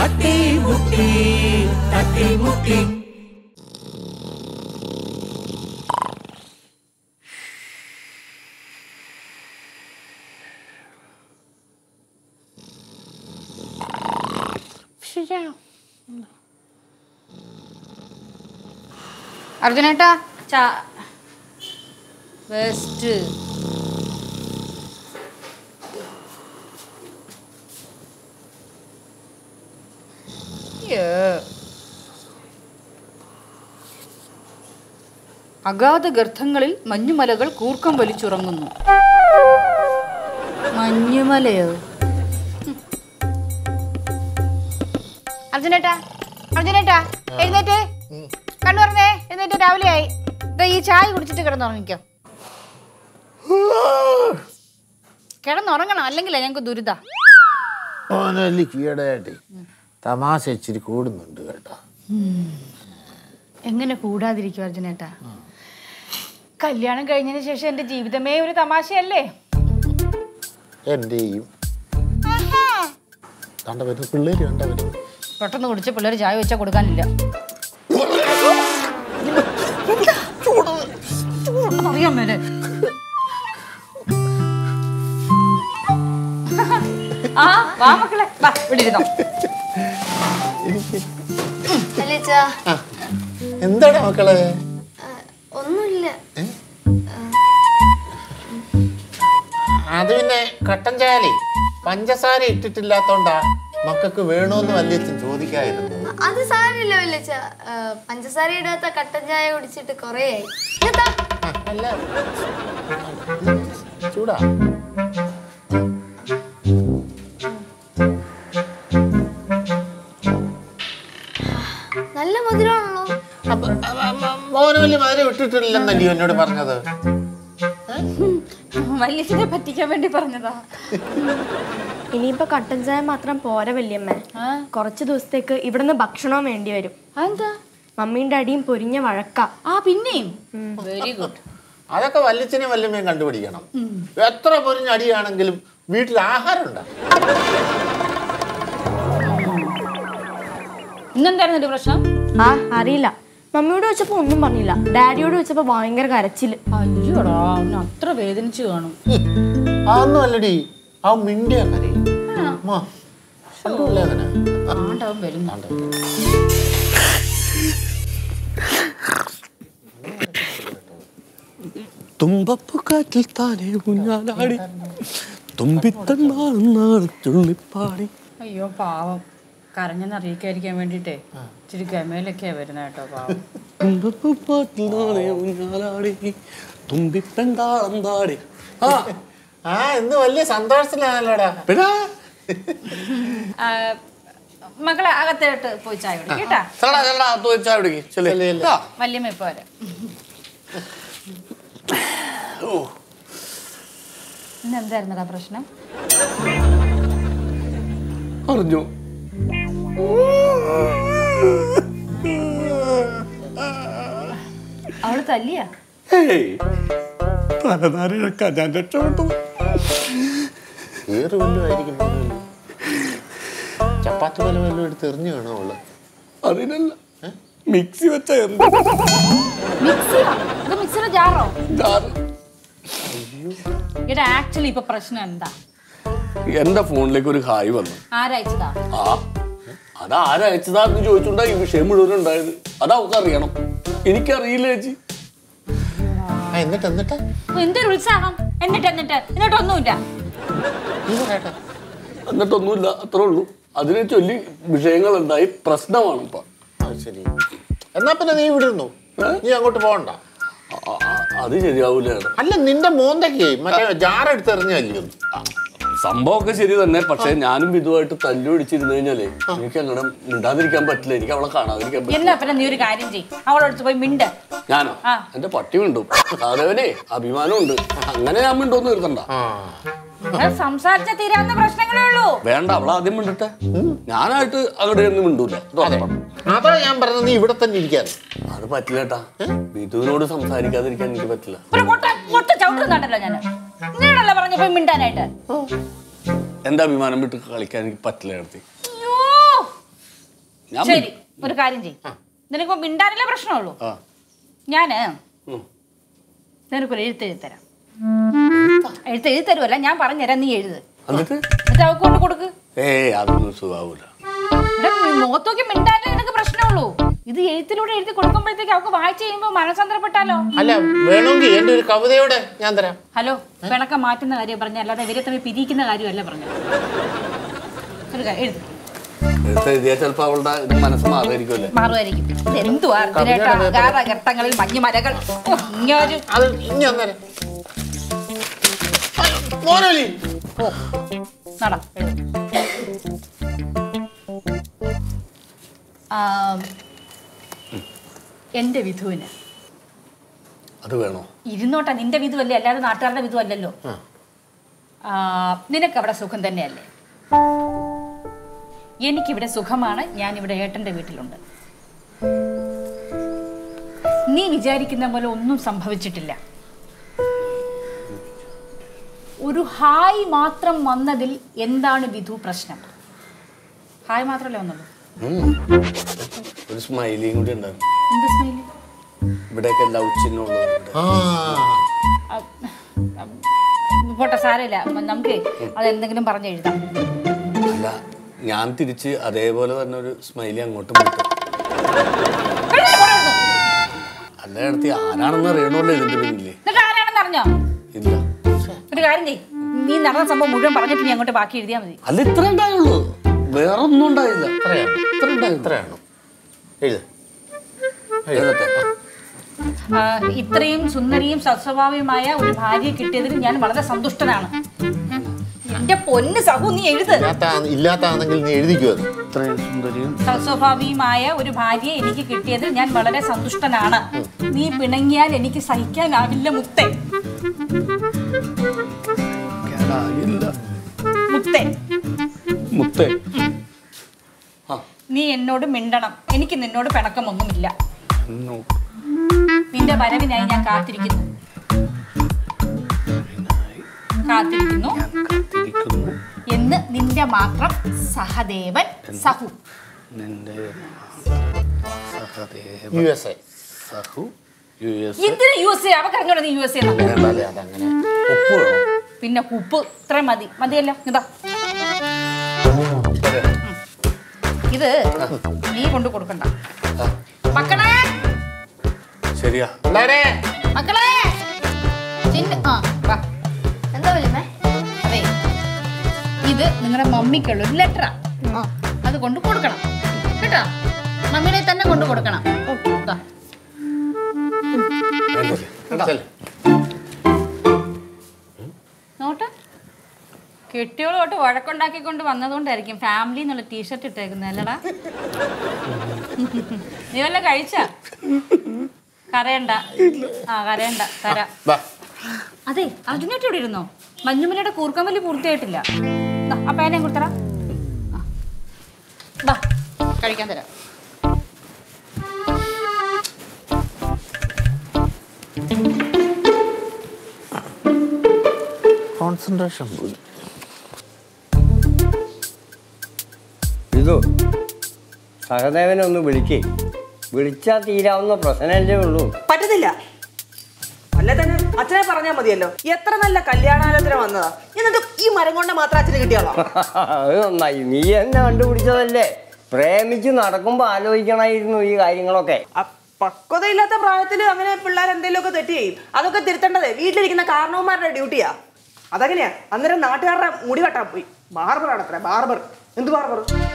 തട്ടിമുട്ടി തട്ടിമുട്ടി അർജുനേട്ടാ ചാ ബെസ്റ്റ് അഗാധ ഗർത്തങ്ങളിൽ മഞ്ഞുമലകൾ കൂർക്കം വലിച്ചുറങ്ങുന്നു മഞ്ഞുമലയോ ഹും. അർജുനേട്ടാ അർജുനേട്ടാ എഴുന്നേറ്റ് കണ്ണു പറഞ്ഞേ എന്നിട്ട് രാവിലെ ആയി ദാ ഈ ചായ കുടിച്ചിട്ട് കിടന്നുറങ്ങിക്കോ കിടന്നുറങ്ങണം അല്ലെങ്കിൽ ഞങ്ങൾക്ക് ദുരിത ഓനല്ലി കീടയായിട്ട് തമാശ ഇച്ചിരി കൂടുന്നുണ്ട് കേട്ടോ എങ്ങനെ കൂടാതിരിക്കും അർജുനേട്ടാ കല്യാണം കഴിഞ്ഞതിന് ശേഷം എന്റെ ജീവിതമേ ഒരു തമാശയല്ലേ എൻ്റെയും കണ്ട വരുന്ന പിള്ളേര് കണ്ട വരുന്നു പെട്ടെന്ന് കുടിച്ച പിള്ളേർ ചായ വെച്ചാൽ കൊടുക്കാനില്ല അറിയാൻ മേലെ ആ വാ മക്കളെ വാ ഇവിടെ ഇരുന്നോ അല്ലേച്ചാ എന്താണ് മക്കളെ ഒന്നുമില്ല അത് പിന്നെ കട്ടൻ ചായലേ പഞ്ചസാര ഇട്ടിട്ടില്ലാത്തോണ്ടാ മക്കൾക്ക് വേണോന്ന് വല്യച്ഛൻ ചോദിക്കായിരുന്നു അത് സാരമില്ല വല്ലേച്ച പഞ്ചസാര ഇടാത്ത കട്ടൻ ചായ കുടിച്ചിട്ട് കൊറേ ആയി ഇങ്ങത്താ. ആ, അല്ല ചൂടാ നല്ല മധുരമാണല്ലോ അപ്പൊ അപ്പൊ- അപ്പൊ മോന് വലിയ മധുരം ഇട്ടിട്ടില്ലെന്നല്ലേ എന്നോട് പറഞ്ഞത് വല്യച്ഛനെ പറ്റിക്കാൻ വേണ്ടി പറഞ്ഞതാ ഇനിയിപ്പോ കട്ടൻ ചായ മാത്രം പോരാ വല്യമ്മ കുറച്ച് ദിവസത്തേക്ക് ഇവിടുന്ന് ഭക്ഷണവും വേണ്ടി വരും അതെന്താ മമ്മീൻ്റെ ഡാഡിയും പൊരിഞ്ഞ വഴക്ക ആ പിന്നെയും വെരി ഗുഡ് അതൊക്കെ വല്യച്ഛനെ വല്യമ്മയും കണ്ടുപിടിക്കണം എത്ര പൊരിഞ്ഞ അടിയാണെങ്കിലും വീട്ടിൽ ആഹാരം ഉണ്ട് ഇന്നെന്തായിരുന്നു ഒരു പ്രശ്നം ആ അറിയില്ല മമ്മിയോട് വെച്ചപ്പോ ഒന്നും പറഞ്ഞില്ല ഡാഡിയോട് വെച്ചപ്പോ ഭയങ്കര കരച്ചില് അയ്യോടാ അവന് അത്ര വേദനിച്ചു കാണും അതൊന്നും അല്ലടി ആ മിണ്ടിയ കരയും അമ്മ, കണ്ടുപിടില്ലേ അങ്ങനെ? ആണ്ടവൻ വരുന്നുണ്ട് തുമ്പപ്പുകാറ്റിൽ താനെ ഊഞ്ഞാലാടി തുമ്പിത്തന്നാൾ ചുള്ളിപ്പാടി അയ്യോ പാവം കരഞ്ഞെന്ന് അറിയിക്കാതിരിക്കാൻ വേണ്ടിട്ടേ ഇച്ചിരി ഗമയിലൊക്കെയാ വരുന്ന കേട്ടോ പാവം തുമ്പപ്പുകാറ്റിൽ താനെ ഊഞ്ഞാലാടി തുമ്പിപ്പെണ്ടാളം താടി ആ ആ ഇന്ന് വലിയ സന്തോഷത്തിലാണല്ലോടാ പിന്നെ ആ, മക്കളെ അകത്തോട്ട് പോയി ചായ കുടി കേട്ടാ ചെല്ലടാ ചെല്ലടാ അത് വെച്ചാ പിടിക്ക് ചെല്ലേ വല്യമ്മ ഇപ്പൊ വരാം ഇന്ന് എന്തായിരുന്നടാ പ്രശ്നം അറിഞ്ഞു അവള് തല്ലിയാ ഏയ് തലനാരിഴക്കാൻ ഞാൻ രക്ഷപ്പെട്ടു ഏറ് വല്ലതും ആയിരിക്കും മോനെ. ചപ്പാത്തി പോലെ വല്ലതും എടുത്ത് എറിഞ്ഞു കാണോ അവള് അതിനല്ല മിക്സി വെച്ച എറിഞ്ഞു മിക്സിയോ ഇത് മിക്സിയുടെ ജാറോ ജാറ്. ഇവിടെ ആക്ച്വലി ഇപ്പൊ പ്രശ്നം എന്താ എന്റെ ഫോണിലേക്ക് ഒരു ഹായ് വന്നു ആരയച്ചതാ ആ അത് ആരയച്ചതാന്ന് ചോദിച്ചുകൊണ്ടാ ഈ വിഷയം മുഴുവൻ ഉണ്ടായത് അത് അവൾക്ക് അറിയണം എനിക്കറിയില്ല ചേച്ചി ആ എന്നിട്ട് എന്നിട്ട് അപ്പൊ എന്തൊരു ഉത്സാഹം എന്നിട്ട് എന്നിട്ട് എന്നിട്ടൊന്നുമില്ല നീ പറയട്ടെ എന്നിട്ടൊന്നുമില്ല അത്രേ ഉള്ളൂ അതിനെ ചൊല്ലി വിഷയങ്ങൾ ഉണ്ടായി പ്രശ്നമാണ് ഇപ്പൊ ആ ശരി എന്നാ പിന്നെ നീ ഇവിടെ ഇരുന്നു നീ അങ്ങോട്ട് പോകണ്ട ആ, ആ, അത് ശരിയാവൂല അല്ല നിന്റെ മോന്തയ്ക്ക് മറ്റേ ജാറെടുത്ത് എറിഞ്ഞല്ലേ സംഭവമൊക്കെ ശരി തന്നെ പക്ഷെ ഞാനും ഇതുമായിട്ട് തല്ലു പിടിച്ചിരുന്നു കഴിഞ്ഞാലേ എനിക്ക് അങ്ങനെ മിണ്ടാതിരിക്കാൻ പറ്റില്ല എനിക്ക് അവളെ കാണാതിരിക്കാൻ പറ്റില്ല എന്നാ പിന്നെ നീ ഒരു കാര്യം ചെയ് അവളടുത്ത് പോയി മിണ്ട് ഞാനോ ആ. എന്റെ പട്ടി മിണ്ടും അതവനെ അഭിമാനമുണ്ട് അങ്ങനെ ഞാൻ മിണ്ടോന്ന് നിർത്തണ്ട നിങ്ങൾ സംസാരിച്ച തീരാവുന്ന പ്രശ്നങ്ങളേ ഉള്ളൂ വേണ്ട അവളെ ആദ്യം മിണ്ടട്ടെ ഞാനായിട്ട് അങ്ങോട്ട് ഒന്നും മിണ്ടൂല ഇത് ഉറപ്പാണ്. അതാ ഞാൻ പറഞ്ഞത് നീ ഇവിടെ തന്നെ ഇരിക്കാൻ അത് പറ്റില്ല കേട്ടാ ബിജുവിനോട് സംസാരിക്കാതിരിക്കാൻ എനിക്ക് പറ്റില്ല ഒരു മുട്ട മുട്ട ചവിട്ടുന്നുണ്ടല്ലോ ഞാൻ നിന്നോടല്ല പറഞ്ഞു പോയി മിണ്ടാനായിട്ട് എന്റെ അഭിമാനം വിട്ട് കളിക്കാൻ എനിക്ക് പറ്റില്ല എടുത്തി അയ്യോ ഞാൻ ശരി ഒരു കാര്യം ചെയ്യും നിനക്ക് മിണ്ടാനല്ലേ പ്രശ്നമുള്ളൂ ആ ഞാന് ഉം. നിനക്കൊരു എഴുത്ത് എഴുതി തരാം എഴുത്ത് എഴുതി തരുമല്ല ഞാൻ പറഞ്ഞുതരാം നീ എഴുത് എന്നിട്ട് എന്നിട്ട് അവൾക്ക് കൊണ്ട് കൊടുക്ക് ഏയ് അതൊന്നും സുഖാവൂല എടാ, മുഖത്തോക്കി മിണ്ടാനേ നിനക്ക് പ്രശ്നമുള്ളൂ ഇത് എഴുത്തിലൂടെ എഴുതി കൊടുക്കുമ്പോഴത്തേക്ക് അവൾക്ക് വായിച്ചു കഴിയുമ്പോൾ മനസ്സന്തരപ്പെട്ടാലോ അല്ല വേണമെങ്കിൽ എന്റെ ഒരു കവിതയോടെ ഞാൻ തരാം ഹലോ പിണക്കം മാറ്റുന്ന കാര്യം പറഞ്ഞ അല്ലാതെ ഇവരെ തമ്മിൽ പിരിക്കുന്ന കാര്യമല്ല പറഞ്ഞത് ഒരു കാര്യം എഴുതി എടുത്ത് എഴുതിയാൽ ചിലപ്പോ അവളുടെ ഇത് മനസ്സ് മാറുമായിരിക്കുമല്ലേ മാറുമായിരിക്കും എന്തുവാ അർജുനേട്ടാ അകാരഘട്ടങ്ങളിൽ മഞ്ഞുമലകൾ ഓ, ഇങ്ങനൊരു അത് ഇനി അന്നേരം മോനലി നട എഴുത്. ആം, എന്റെ വിധുവിന് അത് വേണോ ഇരുന്നോട്ടെ നിന്റെ വിധുവല്ലേ അല്ലാതെ നാട്ടുകാരുടെ വിധുവല്ലല്ലോ ആ, നിനക്കവിടെ സുഖം തന്നെയല്ലേ എനിക്കിവിടെ സുഖമാണ് ഞാനിവിടെ ഏട്ടൻ്റെ വീട്ടിലുണ്ട് നീ വിചാരിക്കുന്ന പോലെ ഒന്നും സംഭവിച്ചിട്ടില്ല ഒരു ഹായ് മാത്രം വന്നതിൽ എന്താണ് വിധു പ്രശ്നം ഹായ് മാത്രമല്ലേ വന്നുള്ളൂ ഉം. ഒരു സ്മൈലിയും കൂടി ഉണ്ടായിരുന്നു എന്ത് സ്മൈല് ഇവിടെയൊക്കെ ലവ് ചിഹ്നം ഉള്ളത് ആ പോട്ടെ സാരമില്ല നമുക്ക് അതെന്തെങ്കിലും പറഞ്ഞ് എഴുതാം അല്ല ഞാൻ തിരിച്ച് അതേപോലെ തന്നെ ഒരു സ്മൈലി അങ്ങോട്ടും വിട്ടു അല്ല അടുത്ത് ആരാണെന്ന് അറിയണമല്ലോ ഇതിന്റെ പിന്നില് എന്നിട്ട് ആരാണെന്ന് അറിഞ്ഞോ ഇല്ല ഒരു കാര്യം ചെയ്യ് നീ നടന്ന സംഭവം മുഴുവൻ പറഞ്ഞിട്ട് നീ അങ്ങോട്ട് ബാക്കി എഴുതിയാൽ മതി അല്ല ഇത്ര ഉണ്ടായുള്ളൂ വേറെ ഒന്നും ഉണ്ടായില്ല ഇത്രയാണ് ഇത്ര ഉണ്ടായിരുന്നു ഇത്രയാണ് എഴുത് എഴുതട്ടെ ആ, ഇത്രയും സുന്ദരിയും സസ്വഭാവിയുമായ ഒരു ഭാര്യയെ കിട്ടിയതിൽ ഞാൻ വളരെ സന്തുഷ്ടനാണ് എന്റെ പൊന്ന് സഹു നീ എഴുത് ഇല്ലാത്ത ഇല്ലാത്താണെങ്കിൽ നീ എഴുതിക്കോ അത് ഇത്രയും സുന്ദരിയും സസ്വഭാവിയുമായ ഒരു ഭാര്യയെ എനിക്ക് കിട്ടിയതിൽ ഞാൻ വളരെ സന്തുഷ്ടനാണ് നീ പിണങ്ങിയാൽ എനിക്ക് സഹിക്കാനാവില്ല മുത്തേ കേടായില്ല. മുത്തേ മുത്തേ ആ നീ എന്നോട് മിണ്ടണം എനിക്ക് നിന്നോട് പിണക്കമൊന്നുമില്ല എന്നോ. നിന്റെ വരവിനായി ഞാൻ കാത്തിരിക്കുന്നു കാത്തിരിക്കുന്നു കാത്തിരിക്കുന്നു എന്ന് നിന്റെ മാത്രം സഹദേവൻ സഹു നിന്റെ Sahadeva U S A Sahu U S എന്തിനു യു എസ് എ അവർക്ക് അറിഞ്ഞോടാ നീ യു എസ് എ വേണ്ടല്ലേ അതങ്ങനെ ഒപ്പ് വേണോ പിന്നെ ഉപ്പ് ഇത്രയും മതി മതിയല്ലോ ഇതാ അതെ. ഇത് നീ കൊണ്ട് കൊടുക്കണ്ട ആ, മക്കളെ ശരിയാ പിള്ളേരെ മക്കളെ ചിന്ന ആ വാ എന്താ വല്യമ്മേ അതെ ഇത് നിങ്ങളുടെ മമ്മിക്കുള്ള ഒരു ലെറ്ററാ അത് കൊണ്ട് കൊടുക്കണം കേട്ടോ മമ്മിയുടെ തന്നെ കൊണ്ട് കൊടുക്കണം ദാ. വേണ്ടില്ലേ? കേട്ടോ? ചെല്ല്. നോട്ട് കെട്ടിയോളോട്ട് വഴക്കുണ്ടാക്കിക്കൊണ്ട് വന്നതുകൊണ്ടായിരിക്കും ഫാമിലി എന്നുള്ള ടീഷർട്ട് ഇട്ടേക്കുന്നത് അല്ലടാ നീ വല്ല കഴിച്ച കരയണ്ട ആ കരയണ്ട തരാം വാ അതെ അർജുനേട്ട് ഇവിടെ ഇരുന്നോ മഞ്ഞുമലയുടെ കൂർക്കമ്പലി പൂർത്തിയായിട്ടില്ല ദാ, ആ പേനയും കൊടുത്തറ വാ കഴിക്കാൻ തരാം കോൺസെൻട്രേഷൻ പോയി ഇതു സഹദേവനെ ഒന്ന് വിളിക്കേ വിളിച്ചാൽ തീരാവുന്ന പ്രശ്നമല്ലേ ഉള്ളൂ പറ്റത്തില്ല അല്ലെ തന്നെ അച്ഛനെ പറഞ്ഞാൽ മതിയല്ലോ എത്ര നല്ല കല്യാണാലോചന വന്നതാ എന്നിട്ട് ഈ മരം കൊണ്ട് മാത്രം അച്ഛന് കിട്ടിയോളാം അത് നന്നായി നീ എന്നെ കണ്ടുപിടിച്ചതല്ലേ പ്രേമിച്ച് നടക്കുമ്പോൾ ആലോചിക്കണമായിരുന്നു ഈ കാര്യങ്ങളൊക്കെ ആ പക്വതയില്ലാത്ത പ്രായത്തിൽ അങ്ങനെ പിള്ളേർ എന്തെങ്കിലുമൊക്കെ തെറ്റ് ചെയ്യും അതൊക്കെ തിരുത്തേണ്ടത് വീട്ടിലിരിക്കുന്ന കാരണവന്മാരുടെ ഡ്യൂട്ടിയാ അതങ്ങനെയാ അന്നേരം നാട്ടുകാരുടെ മുടി വെട്ടാൻ പോയി ബാർബറാണ് അത്ര ബാർബർ എന്ത് ബാർബർ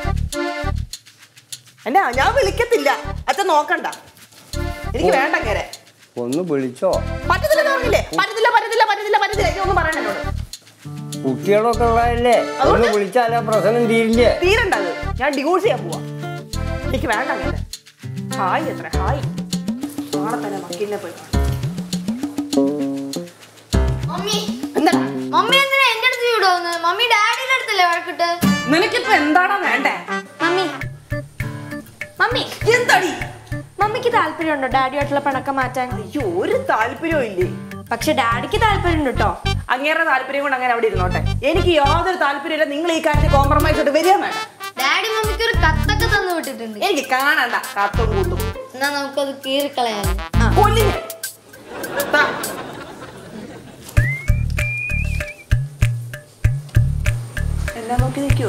എന്നാ ഞാൻ വിളിക്കത്തില്ല അച്ഛൻ നോക്കണ്ട എനിക്ക് വേണ്ട അങ്ങനെ ഒന്ന് വിളിച്ചോ പറ്റത്തില്ല പറഞ്ഞില്ലേ പറ്റത്തില്ല പറ്റത്തില്ല പറ്റത്തില്ല പറ്റത്തില്ല ഇനി ഒന്നും പറയണ്ട എന്നോട് കുട്ടികളൊക്കെ ഉള്ളതല്ലേ ഒന്ന് വിളിച്ചാലേ പ്രശ്നം തീരില്ലേ തീരണ്ടത് ഞാൻ ഡിവോഴ്സ് ചെയ്യാൻ പോവാ എനിക്ക് വേണ്ട അങ്ങനെ ഹായ് എത്ര ഹായ് നാളെ തന്നെ വക്കീലിനെ പോയി കാണാം. മമ്മി എന്താ മമ്മി എന്തിനാ എന്റെ അടുത്ത് ചൂടാവുന്നത് മമ്മി ഡാഡിയുടെ അടുത്തല്ലേ വഴക്കിട്ട് നിനക്കിപ്പോ എന്താണോ വേണ്ടേ മമ്മി മമ്മി എന്താടി മമ്മിക്ക് താല്പര്യമുണ്ടോ ഡാഡിയായിട്ടുള്ള പിണക്കം മാറ്റാൻ അയ്യോ ഒരു താല്പര്യവും ഇല്ലേ പക്ഷെ ഡാഡിക്ക് താല്പര്യമുണ്ട് കേട്ടോ അങ്ങേരുടെ താല്പര്യം കൊണ്ട് അങ്ങനെ അവിടെ ഇരുന്നോട്ടെ എനിക്ക് യാതൊരു താല്പര്യമില്ല നിങ്ങൾ ഈ കാര്യത്തിൽ കോംപ്രമൈസ് ആയിട്ട് വരിക വേണ്ട ഡാഡി മമ്മിക്ക് ഒരു കത്തൊക്കെ തന്നു വിട്ടിരുന്നു വെച്ചിട്ടുണ്ട് എനിക്ക് കാണണ്ട കത്തും കൂട്ടും എന്നാ നമുക്കത് കീറിക്കളയാലോ കൊല്ലിഞ്ഞ എല്ലാം നോക്കി നിൽക്കുവോ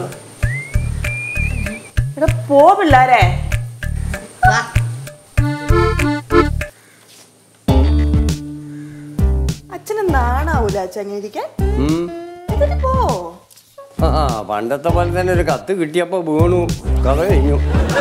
എടാ പോ പിള്ളാരെ വാ അച്ഛന് നാണാവൂല അച്ഛനിരിക്കാൻ ഉം. എന്നിട്ട് പോ ആ പണ്ടത്തെ പോലെ തന്നെ ഒരു കത്ത് കിട്ടിയപ്പോ വീണു കഥ കഴിഞ്ഞു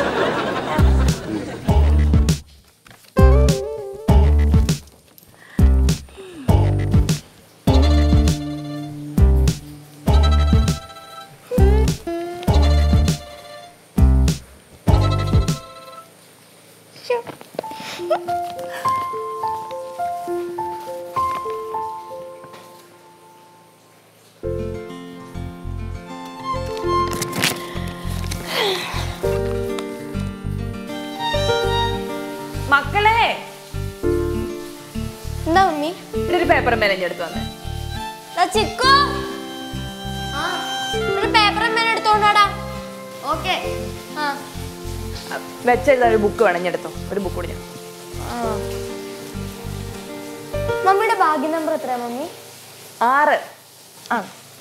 മക്കളെ എന്താ മമ്മി ഒരു പേപ്പർ മെനഞ്ഞെടുത്ത് വന്നേ ചിക്കോ ഒരു പേപ്പറും പേന എടുത്തോണ്ടാടാ ഓക്കെ ആ വെച്ചെഴുത ഒരു ബുക്ക് വേണമെഞ്ഞെടുത്തോ ഒരു ബുക്ക് കൂടി ഞാൻ മമ്മിയുടെ ഭാഗ്യ നമ്പർ എത്രയാ മമ്മി ആറ് ആ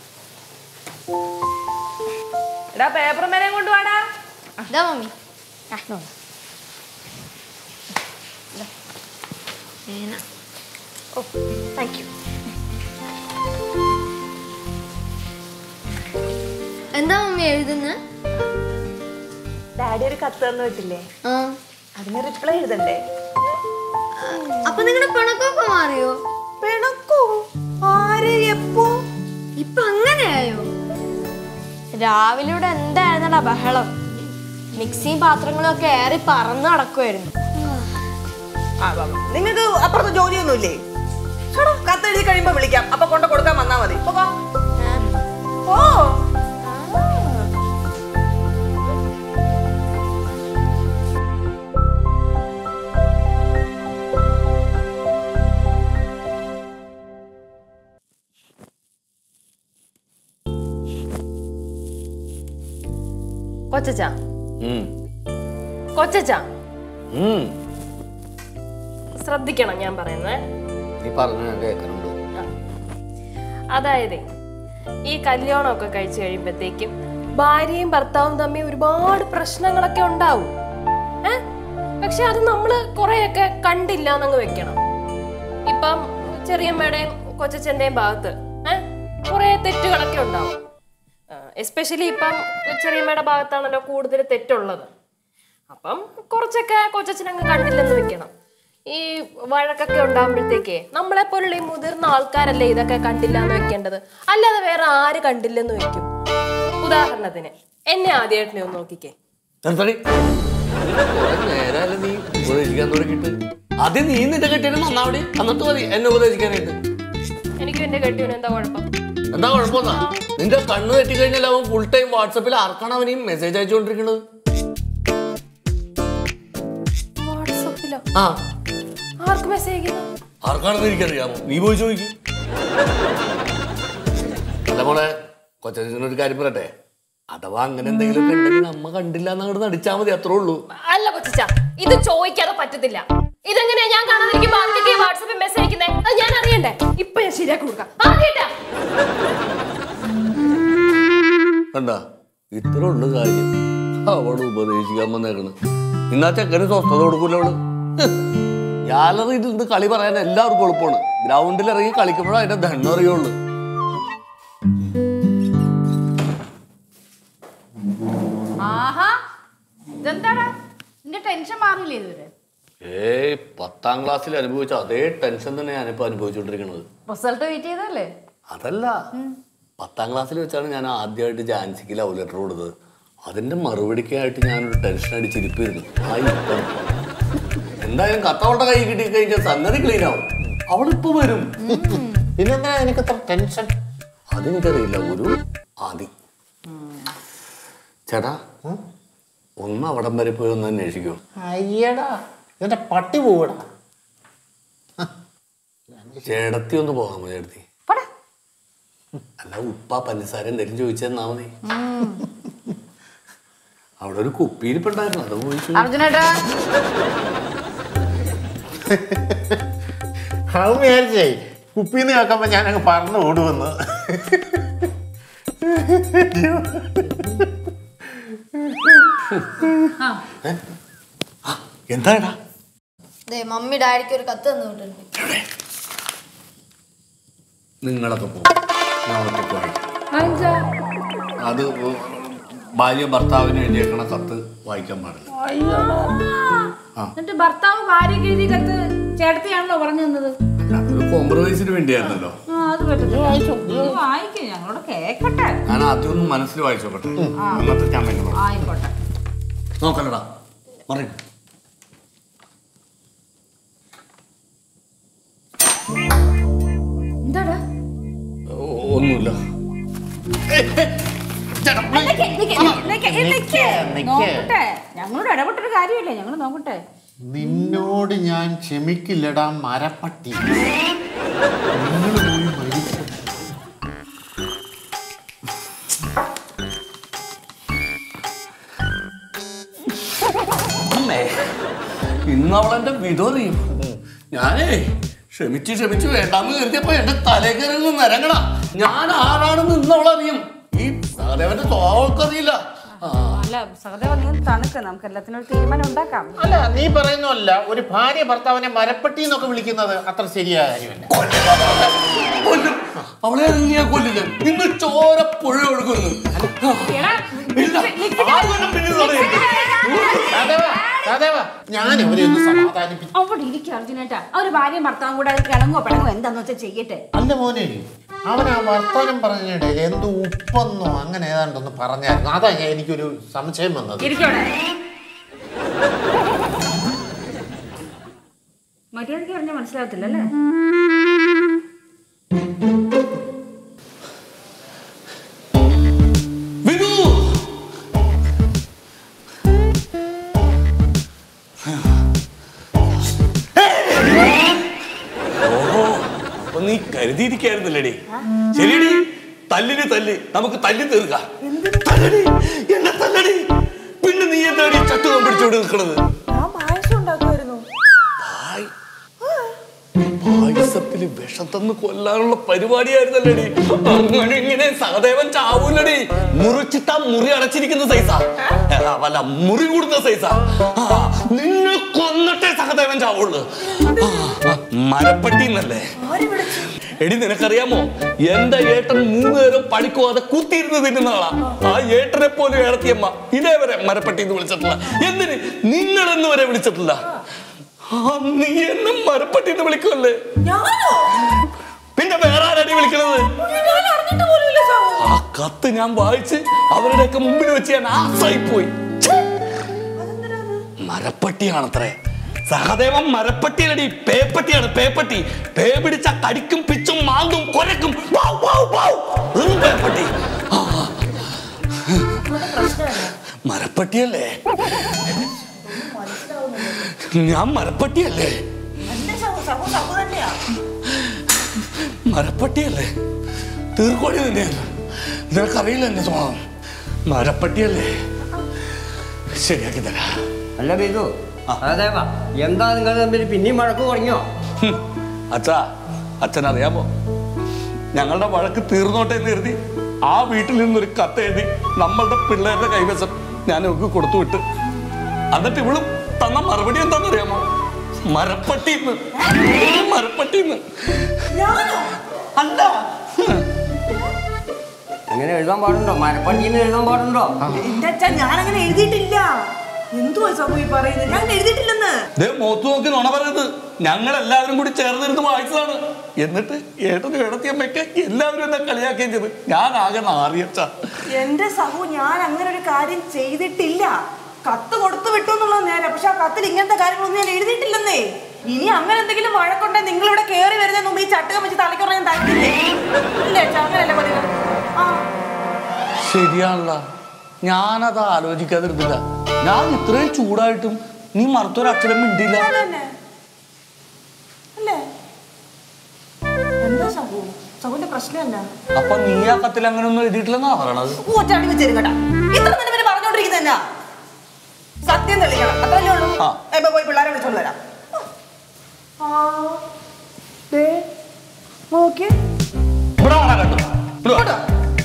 എടാ പേപ്പർ മേനയും കൊണ്ടുവാടാ ഇതാ മമ്മി പേന ഓ താങ്ക് യു എന്താ മമ്മി എഴുതുന്നത് ഡാഡി ഒരു കത്ത് തന്നു വിട്ടില്ലേ ആ അതിന് റിപ്ലൈ എഴുതണ്ടേ അപ്പൊ നിങ്ങളുടെ പിണക്കൊക്കെ മാറിയോ പിണക്കോ ആര് എപ്പോ ഇപ്പൊ അങ്ങനെയായോ രാവിലെ ഇവിടെ എന്തായിരുന്നടാ ബഹളം മിക്സിയും പാത്രങ്ങളും ഒക്കെ ഏറി പറന്ന് നടക്കുമായിരുന്നു നിങ്ങൾക്ക് അപ്പുറത്ത് ജോലിയൊന്നുമില്ലേ ചേട്ടാ കത്ത് എഴുതി കഴിയുമ്പോ വിളിക്കാം അപ്പൊ കൊണ്ട് കൊടുക്കാൻ വന്നാ മതി പോകാം ഓ കൊച്ചച്ച ഉം. കൊച്ചച്ച ഉം. ശ്രദ്ധിക്കണം ഞാൻ പറയുന്നത് നീ പറഞ്ഞു ഞാൻ കേൾക്കുന്നുണ്ട് അതായത് ഈ കല്യാണമൊക്കെ കഴിച്ചു കഴിയുമ്പോഴത്തേക്കും ഭാര്യയും ഭർത്താവും തമ്മിൽ ഒരുപാട് പ്രശ്നങ്ങളൊക്കെ ഉണ്ടാവും ഏ പക്ഷെ അത് നമ്മൾ കുറെയൊക്കെ കണ്ടില്ല എന്നങ്ങ് വെക്കണം ഇപ്പം ചെറിയമ്മയുടെയും കൊച്ചച്ഛൻ്റെയും ഭാഗത്ത് ഏ കുറെ തെറ്റുകളൊക്കെ ഉണ്ടാവും എസ്പെഷ്യലി ഇപ്പം ചെറിയമ്മയുടെ ഭാഗത്താണല്ലോ കൂടുതൽ തെറ്റുള്ളത് അപ്പം കുറച്ചൊക്കെ കൊച്ചച്ഛനങ്ങ് കണ്ടില്ലെന്ന് വെക്കണം ഈ വഴക്കൊക്കെ ഉണ്ടാകുമ്പോഴത്തേക്കേ നമ്മളെ പോലുള്ള ഈ മുതിർന്ന ആൾക്കാരല്ലേ ഇതൊക്കെ കണ്ടില്ല എന്ന് വെക്കേണ്ടത് അല്ലാതെ വേറെ ആര് കണ്ടില്ലെന്ന് വെക്കും ഉദാഹരണത്തിന് എന്നെ ആദ്യമായിട്ട് ഒന്ന് നോക്കിക്കേ നിർത്തടി കുറെ നേരമല്ലേ നീ ഉപദേശിക്കാൻ തുടങ്ങിയിട്ട് ആദ്യം നീ നിന്റെ കെട്ടിയിട്ട് നന്നാവടി എന്നിട്ട് മതി എന്നെ ഉപദേശിക്കാനായിട്ട് എനിക്കും എന്റെ കെട്ടിയവന് എന്താ കുഴപ്പം എന്താ കുഴപ്പമെന്നാ നിന്റെ കണ്ണ് തെറ്റി കഴിഞ്ഞാൽ അവൻ ഫുൾ ടൈം വാട്സപ്പിൽ ആർക്കാണ് അവൻ ഈ മെസ്സേജ് അയച്ചുകൊണ്ടിരിക്കുന്നത് വാട്സപ്പിലോ ആ ആർക്ക് മെസ്സേജ് ആർക്കാണെന്ന് എനിക്കറിയാമോ നീ പോയി ചോദിക്കും അല്ല മോളെ കൊച്ചനൊരു കാര്യം പറയട്ടെ അഥവാ അങ്ങനെ എന്തെങ്കിലും ഒക്കെ ഉണ്ടെങ്കിൽ നമ്മ കണ്ടില്ല എന്നങ്ങോട്ട് നടിച്ചാ മതി അത്രേ ഉള്ളൂ അല്ല കൊച്ചിച്ച ഇത് ചോദിക്കാതെ പറ്റത്തില്ല ഇതെങ്ങനെയാ ഞാൻ കാണാതിരിക്കുമ്പോ ആദ്യമൊക്കെ വാട്സപ്പിൽ മെസ്സേജ് അയക്കുന്നേ അത് ഞാൻ അറിയണ്ടേ ഇപ്പൊ ഞാൻ ശരിയാക്കി കൊടുക്കാം ആദ്യമായിട്ടാ കണ്ടാ ഇത്ര ഉള്ളു കാര്യം അവള് ഉപദേശിക്കാൻ വന്നേക്കണ് ഇന്നാ ചെക്കന് സ്വസ്ഥത കൊടുക്കൂല അവള് ഗാലറിയിൽ നിന്ന് കളി പറയാൻ എല്ലാവർക്കും എളുപ്പമാണ് ഗ്രൗണ്ടിൽ ഇറങ്ങി കളിക്കുമ്പോഴേ അതിന്റെ ദണ്ണം അറിയുള്ളൂ ആഹാ ഇതെന്താടാ നിന്റെ ടെൻഷൻ മാറിയില്ലേ ഇതുവരെ ഏയ് പത്താം ക്ലാസ്സിൽ അനുഭവിച്ച അതേ ടെൻഷൻ തന്നെ ഞാനിപ്പോ അനുഭവിച്ചുകൊണ്ടിരിക്കുന്നത് റിസൾട്ട് വെയിറ്റ് ചെയ്തല്ലേ അതല്ല പത്താം ക്ലാസ്സിൽ വെച്ചാണ് ഞാൻ ആദ്യമായിട്ട് ജാൻസിക്ക് ലവ് ലെറ്റർ കൊടുത്തത് അതിന്റെ മറുപടിക്കായിട്ട് ഞാനൊരു ടെൻഷൻ അടിച്ചിരിപ്പിരുന്നു ആ ഇപ്പം എന്തായാലും കത്ത അവളുടെ കൈ കിട്ടി കഴിഞ്ഞാൽ സംഗതി ക്ലീൻ ആവും അവളിപ്പോ വരും പിന്നെന്താ എനിക്ക് ഇത്ര ടെൻഷൻ അതെനിക്കറിയില്ല ഒരു ആദി ചേട്ടാ ഒന്ന് അവിടം വരെ പോയി ഒന്ന് അന്വേഷിക്കൂ അയ്യടാ എന്റെ പട്ടി പോവടാ ചേടത്തി ഒന്ന് പോകാമോ ചേട്ടത്തി അല്ല ഉപ്പ പഞ്ചസാര എന്തെങ്കിലും ചോദിച്ചെന്നാ മതി അവിടെ ഒരു കുപ്പിയിരിപ്പുണ്ടായിരുന്നു അത് പോയി അർജുനേട്ടാ അത് വിചാരിച്ചേ കുപ്പിന്ന് കേൾക്കുമ്പോ ഞാൻ അങ്ങ് പറന്ന് ഓടുവന്ന് എന്താടാ ദേ മമ്മി ഡാഡിക്ക് ഒരു കത്ത് തന്നു വിട്ടിട്ടുണ്ട് നിങ്ങളൊക്കെ പോകും ഞാൻ ഒറ്റയ്ക്ക് വായിക്കാം അത് ഭാര്യ ഭർത്താവിന് എഴുതിയേക്കണ കത്ത് വായിക്കാൻ പാടില്ല എന്നിട്ട് ഭർത്താവ് ഭാര്യയ്ക്ക് എഴുതി കത്ത് ചേട്ടത്തിയാണല്ലോ പറഞ്ഞു തന്നത് അതൊരു കോംപ്രമൈസിന് വേണ്ടിയായിരുന്നല്ലോ ആ അത് പറ്റത്തില്ല വായിക്കും ഞങ്ങളോട് കേക്കട്ടെ ഞാൻ ആദ്യം ഒന്ന് മനസ്സിൽ വായിച്ചോട്ടെ എന്നിട്ട് ഞാൻ പിന്നെ പറയാം. ആയിക്കോട്ടെ നോക്കല്ലടാ പറയും എന്താടാ ഒന്നുമില്ല നോക്കട്ടെ ഞങ്ങളോട് ഇടപെട്ടൊരു കാര്യമല്ലേ ഞങ്ങൾ നോക്കട്ടെ നിന്നോട് ഞാൻ ക്ഷമിക്കില്ലടാ മരപ്പട്ടി നിങ്ങൾ പോയി മരിച്ചു അമ്മേ ഇന്ന് അവളെന്റെ വിതറിയും ഞാനേ ക്ഷമിച്ച് ക്ഷമിച്ച് വേണ്ടാന്ന് കരുതിയപ്പോ എന്റെ തലേക്കറിൽ നിന്ന് ഇറങ്ങണ ഞാൻ ആരാണെന്ന് ഇന്ന് അവളറിയും ഈ സഹദേവന്റെ സ്വഭാവമൊക്കറിയില്ല ആ അല്ല സഹദേവ നീ തണുക്ക് നമുക്ക് എല്ലാത്തിനും ഒരു തീരുമാനം ഉണ്ടാക്കാം അല്ല നീ പറയുന്നല്ല ഒരു ഭാര്യ ഭർത്താവിനെ മരപ്പട്ടി എന്നൊക്കെ വിളിക്കുന്നത് അത്ര ശരിയായ കാര്യമല്ല കൊല്ലും അവളെ നീ കൊല്ലില്ല ഇന്ന് ചോര പുഴ ഒഴുകുന്നു ഇല്ല, ആരെങ്കിലും പിന്നിൽ തടയരുത്. സഹദേവ, സഹദേവ, ഞാൻ ഇവരെ ഒന്ന് സമാധാനിപ്പിച്ചു അവിടെ ഇരിക്കും അർജുനേട്ടാ അവര് ഭാര്യയും ഭർത്താവും കൂടെ കിളങ്ങോ പിളങ്ങോ എന്താന്ന് വെച്ചാൽ ചെയ്യട്ടെ അല്ല മോനെ അവൻ ആ വർത്തമാനം പറഞ്ഞിടയിൽ എന്തോ ഉപ്പെന്നോ അങ്ങനെ ഏതാണ്ടൊന്ന് പറഞ്ഞായിരുന്നു അതാ ഞാൻ എനിക്കൊരു സംശയം വന്നത് ഇരിക്കോടെ മറ്റൊരാൾക്ക് പറഞ്ഞാൽ മനസ്സിലാകത്തില്ല അല്ലേ വിധു ഓഹോ അപ്പൊ നീ കരുതിയിരിക്കായിരുന്നില്ലടി ശരിയടി തല്ലിന് തല്ല് നമുക്ക് തല്ലി തീർക്കാം തല്ലടി എന്നെ തല്ലടി പിന്നെ നീ എന്താടി ചട്ടുകം പിടിച്ചോണ്ട് നിൽക്കണത് പായ്- പായസത്തില് വിഷം തന്ന് കൊല്ലാനുള്ള പരിപാടിയായിരുന്നല്ലേടി അങ്ങനെ ഇങ്ങനെ സഹദേവൻ ചാവൂലടി മുറിച്ചിട്ടാ മുറി അടച്ചിരിക്കുന്ന സൈസാ എടാ, വല്ല മുറി കൂടുന്ന സൈസാ ആ, നിന്നെ കൊന്നിട്ടേ സഹദേവൻ ചാവുള്ളൂ ആ, മരപ്പട്ടിന്നല്ലേ എടി നിനക്കറിയാമോ എന്റെ ഏട്ടൻ മൂന്ന് നേരം പണിക്കോതെ കുത്തിയിരുന്ന് തിന്നുന്ന ആളാ ആ ഏട്ടനെ പോലും ഏടത്തിയമ്മ ഇതേവരെ മരപ്പട്ടി എന്ന് വിളിച്ചിട്ടില്ല എന്തിന് നിങ്ങളെന്ന് വരെ വിളിച്ചിട്ടില്ല ആ, നീ എന്നെ മരപ്പട്ടി എന്ന് വിളിക്കുമല്ലേ പിന്നെ വേറെ ആരടി വിളിക്കണത് ആ കത്ത് ഞാൻ വായിച്ച് അവരുടെയൊക്കെ മുമ്പിൽ വെച്ച് ഞാൻ ആസായി പോയി മരപ്പട്ടിയാണത്രേ സഹദേവൻ മരപ്പട്ടിയല്ലടി പേപ്പട്ടിയാണ് പേപ്പട്ടി പേ പിടിച്ച കടിക്കും പിച്ചും മാന്തും കൊരക്കും വൗ, വൗ, വൗ. വെറും പേപ്പട്ടി ആ. മരപ്പട്ടിയല്ലേ ഞാൻ മരപ്പട്ടിയല്ലേ മരപ്പട്ടിയല്ലേ തീർക്കോടി തന്നെയാണ് നിനക്കറിയില്ല എന്റെ സ്വഭാവം മരപ്പട്ടിയല്ലേ ശരിയാക്കി തരാം അല്ല ബിജു അതേവാ എന്താ നിങ്ങൾ തമ്മിൽ പിന്നെയും വഴക്ക് തുടങ്ങിയോ ഹും. അച്ഛാ അച്ഛൻ അറിയാമോ ഞങ്ങളുടെ വഴക്ക് തീർന്നോട്ടെ എന്ന് കരുതി ആ വീട്ടിൽ നിന്നൊരു കത്ത് എഴുതി നമ്മളുടെ പിള്ളേരുടെ കൈവശം ഞാൻ അവർക്ക് കൊടുത്തു വിട്ട് എന്നിട്ട് ഇവളും തന്ന മറുപടി എന്താണെന്നറിയാമോ മരപ്പട്ടിന്ന് മരപ്പട്ടിന്ന് അല്ല അങ്ങനെ എഴുതാൻ പാടുണ്ടോ മരപ്പട്ടിന്ന് എഴുതാൻ പാടുണ്ടോ എന്റെ അച്ഛൻ ഞാൻ അങ്ങനെ എഴുതിയിട്ടില്ല എന്തുവാ സമൂഹം ഈ പറയുന്നത് ഞാൻ എഴുതിയിട്ടില്ലെന്ന് ദേ മോത്ത് നോക്കി നുണ പറയുന്നത് ഞങ്ങൾ എല്ലാവരും കൂടി ചേർന്നിരുന്ന് വായിച്ചതാണ് എന്നിട്ട് ഏട്ടനും ഏടത്തിയമ്മയ്ക്ക് എല്ലാവരും എന്നെ കളിയാക്കുകയും ചെയ്ത് ഞാൻ ആകെ നാറിയച്ചാ എന്റെ സഹു ഞാൻ അങ്ങനെ ഒരു കാര്യം ചെയ്തിട്ടില്ല കത്ത് കൊടുത്തു വിട്ടു എന്നുള്ളത് നേരെ പക്ഷെ ആ കത്തിൽ ഇങ്ങനത്തെ കാര്യങ്ങളൊന്നും ഞാൻ എഴുതിയിട്ടില്ലെന്നേ ഇനി അങ്ങനെ എന്തെങ്കിലും വഴക്കുണ്ടെ നിങ്ങൾ ഇവിടെ കയറി വരുന്നതിന് മുമ്പ് ഈ ചട്ടുകം വെച്ച് തലക്കുറയാൻ താല്പര്യമില്ലേ ഇല്ലേ അച്ഛാ, അങ്ങനെയല്ലേ പതിവ് ആ ശരിയാണല്ല ഞാനത് ആലോചിക്കാതിരുന്നില്ല ഞാൻ ഇത്രയും ചൂടായിട്ടും നീ മറുത്തൊരു അക്ഷരം മിണ്ടില്ല അതന്നെ അല്ലേ എന്താ സഹു സഹുവിന്റെ പ്രശ്നമല്ല അപ്പൊ നീ ആ കത്തിൽ അങ്ങനെ ഒന്നും എഴുതിയിട്ടില്ലെന്നാ പറയണത് ഓ ചാടി വെച്ചേരും കേട്ടാ ഇത്ര തന്നെ പിന്നെ പറഞ്ഞോണ്ടിരിക്കുന്നല്ല സത്യം തെളിയിക്കണം അത്രയല്ലേ ഉള്ളൂ ആ. ഇപ്പൊ പോയി പിള്ളേരെ വിളിച്ചോണ്ട് വരാം ആ, ദേ, നോക്കിയേ ഇവിടെ വാടാ കണ്ടു ഇങ്ങോട്ടോ.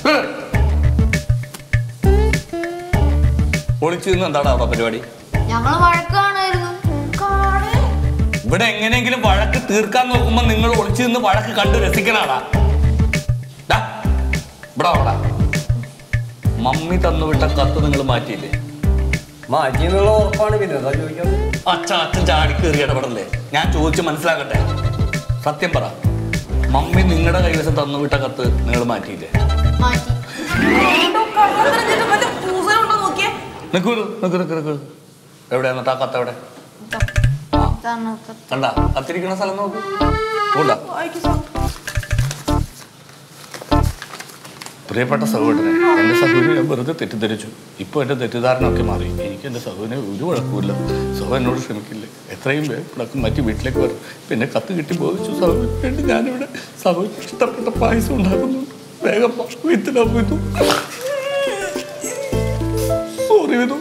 ഒളിച്ചു നിന്ന് എന്താണ് അവിടെ പരിപാടി ഞങ്ങള് വഴക്കാണായിരുന്നു ഇവിടെ എങ്ങനെയെങ്കിലും വഴക്ക് തീർക്കാൻ നോക്കുമ്പോ നിങ്ങൾ ഒളിച്ചു നിന്ന് വഴക്ക് കണ്ട് രസിക്കണാടാ ദാ, ഇവിടെ വാടാ മമ്മി തന്നുവിട്ട കത്ത് നിങ്ങൾ മാറ്റിയില്ലേ മാറ്റിയെന്നുള്ള ഉറപ്പാണ് പിന്നെ അതാ ചോദിക്കുന്നത് അച്ഛൻ അച്ഛൻ ചാടി കയറി ഇടപെടല്ലേ ഞാൻ ചോദിച്ച് മനസ്സിലാക്കട്ടെ സത്യം പറ മമ്മി നിങ്ങളുടെ കൈവശം തന്നുവിട്ട കത്ത് നിങ്ങൾ മാറ്റിയില്ലേ മാറ്റി എന്തോ കള്ളത്തരം ചെയ്തിട്ട് വല്ല പൂസലുണ്ടോ നോക്കിയേ നിൽക്കൂ നിൽക്കൂ നിൽക്കൂ നിൽക്കൂ എവിടെ എന്നിട്ട് ആ കത്ത് എവിടെ ഇതാണ് കണ്ട കത്തിരിക്കുന്ന സ്ഥലം നോക്കൂ കൊണ്ടാ വായിക്ക് സാർ. പ്രിയപ്പെട്ട സഹോദരനെ എൻ്റെ സഹോദരനെ ഞാൻ വെറുതെ തെറ്റിദ്ധരിച്ചു ഇപ്പോൾ എൻ്റെ തെറ്റിദ്ധാരണ ഒക്കെ മാറി എനിക്ക് എൻ്റെ സഹോദരനെ ഒരു കുഴപ്പമില്ല സഹോ എന്നോട് ക്ഷമിക്കില്ലേ എത്രയും വേഗം പിടക്കം മാറ്റി വീട്ടിലേക്ക് വരും പിന്നെ കത്ത് കിട്ടി ബോധിച്ചു സഹോദരൻ വേണ്ടി ഞാനിവിടെ സഹോദരൻ ഇഷ്ടപ്പെട്ട പായസം ഉണ്ടാക്കുന്നു വേഗം വിത്തിനാ വിതു സോറി വിതു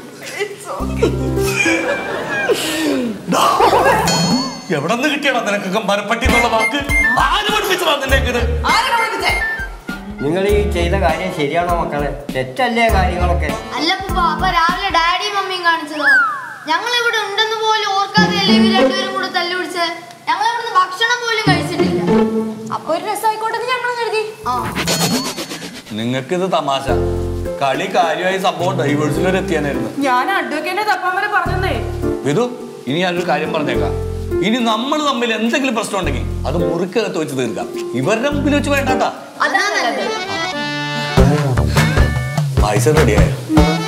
എവിടെ നിന്ന് കിട്ടിയടാ നിനക്കൊക്കെ മരപ്പട്ടി എന്നുള്ള വാക്ക് ആര് പഠിപ്പിച്ചതാ നിന്നെ ആരാ വിളിപ്പിച്ചേ? നിങ്ങൾ ഈ ചെയ്ത കാര്യം ശരിയാണോ മക്കളെ തെറ്റല്ലേ കാര്യങ്ങളൊക്കെ അല്ല പപ്പ അപ്പൊ രാവിലെ ഡാഡിയും മമ്മിയും കാണിച്ചതോ ഞങ്ങൾ ഇവിടെ ഉണ്ടെന്ന് പോലും ഓർക്കാതെയല്ലേ ഇവർ രണ്ടുപേരും കൂടെ തല്ലു പിടിച്ച് ഞങ്ങൾ ഇവിടുന്ന് ഭക്ഷണം പോലും കഴിച്ചിട്ടില്ല അപ്പൊ ഒരു രസമായിക്കോട്ടെ ഞങ്ങൾ കരുതി ആ നിങ്ങൾക്കിത് തമാശ കളി കാര്യമായി സംഭവം ഡൈവേഴ്സിൽ വരെ എത്തിയാനായിരുന്നു ഞാൻ അഡ്വക്കേറ്റിന്റെ തപ്പാൻ വരെ പറഞ്ഞേ വിധു ഇനി ഞാനൊരു കാര്യം പറഞ്ഞേക്കാം ഇനി നമ്മൾ തമ്മിൽ എന്തെങ്കിലും പ്രശ്നം ഉണ്ടെങ്കിൽ അത് മുറിക്കകത്ത് വെച്ച് തീർക്കാം ഇവരുടെ മുമ്പിൽ വെച്ച് വേണ്ടാട്ടാ അതാ നല്ലത് പൈസ റെഡിയായോ